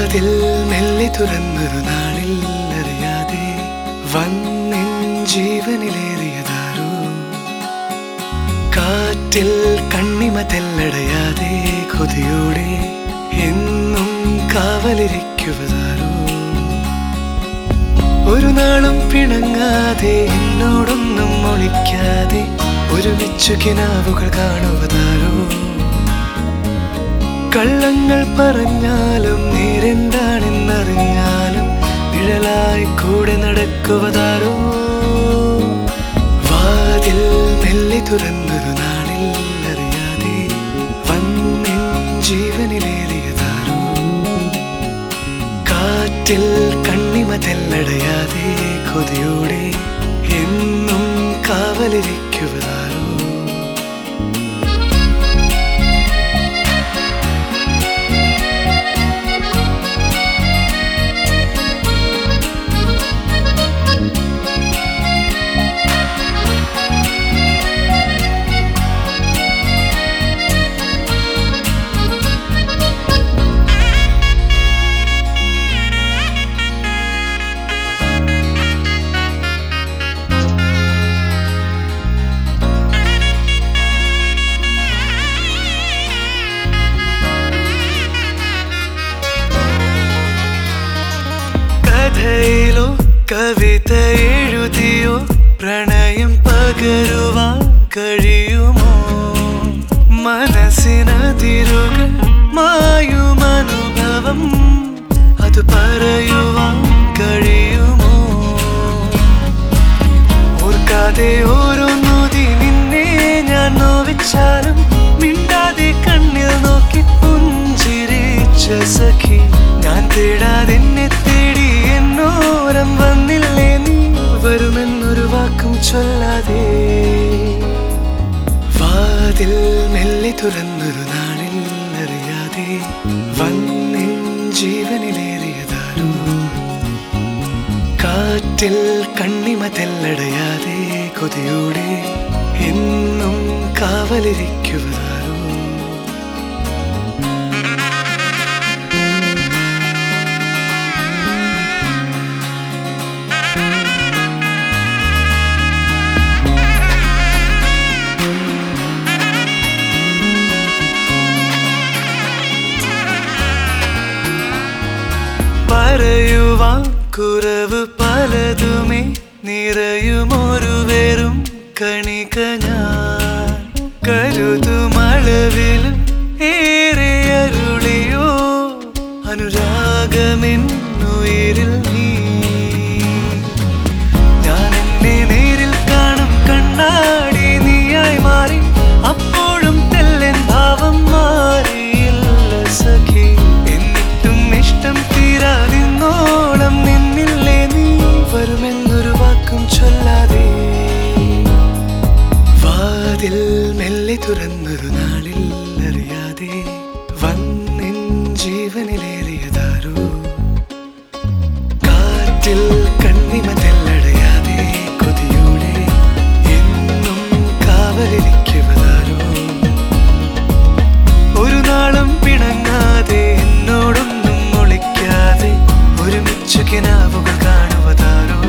വാതിൽ മെല്ലെ തുറന്നൊരു നാളിൽ അറിയാതെ വന്നിൻ ജീവനിലേറിയതാരോ കാറ്റിൽ കണ്ണിമ തെല്ലടയാതെ കൊതിയോടെ എന്നും കാവലിരിക്കുവതാരോ ഒരു നാളും പിണങ്ങാതെ എന്നോടൊന്നും ഒളിക്കാതെ ഒരുമിച്ചു കിനാവുകൾ കാണുവതാരോ കള്ളങ്ങൾ പറഞ്ഞാലും നേരെന്താണെന്നറിഞ്ഞാലും നിഴലായി കൂടെ നടക്കുവതാരോ വാതിൽ മെല്ലെ തുറന്നൊരു നാളിൽ അറിയാതെ വന്നിൻ ജീവനിലേറിയതാരോ കാറ്റിൽ കണ്ണിമ തെല്ലടയാതെ കൊതിയോടെ എന്നും കാവലിരിക്കുവതാരോ കഥയിലോ കവിത എഴുതിയോ പ്രണയം പകരുവാൻ കഴിയുമോ മനസ്സിനതിരുകൾ മായുമനുഭവം അത് പറയുവാൻ കഴിയുമോ ഓർക്കാതെ ഓരോ നോതി നിന്നെ ഞാൻ നോവിച്ചാലും മിണ്ടാതെ കണ്ണിൽ നോക്കി പുഞ്ചിരിച്ച സഖി ഞാൻ തേടാതെ എന്നെ തേടി എന്നോരം വന്നില്ലേ നീ വരുമെന്നൊരു വാക്കും ചൊല്ലാതെ വാതിൽ മെല്ലെ തുറന്നൊരു നാളിൽ അറിയാതെ വന്നിൻ ജീവനിലേറിയതാരോ കാറ്റിൽ കണ്ണിമ തെല്ലടയാതെ കൊതിയോടെ എന്നും കാവലിരിക്കുവതാരോ പറയുവാൻ കുറവ് പലതുമേ നിറയുമൊരു വെറും കണിക ഞാൻ കരുതുമളവിലും ഏറെ അരുളിയോ അനുരാഗമെന്നുയിരിൽ നീ ഞാൻ എന്നെ നേരിൽ കാണും കണ്ണാടി നീയായി മാറി അപ്പോഴും തെല്ലൻ ഭാവം മാറിയില്ല സഖി എന്നിട്ടും ഇഷ്ടം തീരാതിന്നോളം നിന്നില്ലേ നീ വരുമെന്നൊരു വാക്കും ചൊല്ലാതെ വാതിൽ മെല്ലെ തുറന്നൊരു നാളിൽ അറിയാതെ വന്നിൻ ജീവനിലേറിയതാരോ കാറ്റിൽ കണ്ണിമ തെല്ലടയാതെ കൊതിയോടെ എന്നും കാവലിരിക്കുവതാരോ ഒരു നാളും പിണങ്ങാതെ എന്നോടൊന്നും ഒളിക്കാതെ ഒരുമിച്ചു കിനാവുകൾ കാണുവതാരോ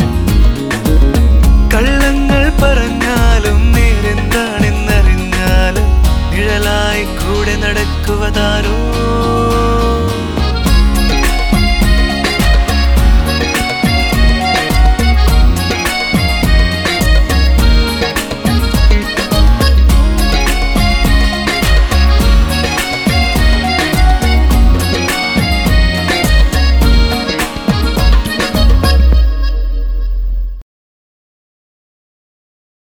കള്ളങ്ങൾ പറഞ്ഞാലും നേരെന്താണെന്നറിഞ്ഞാലും നിഴലായി കൂടെ നടക്കുവതാരോ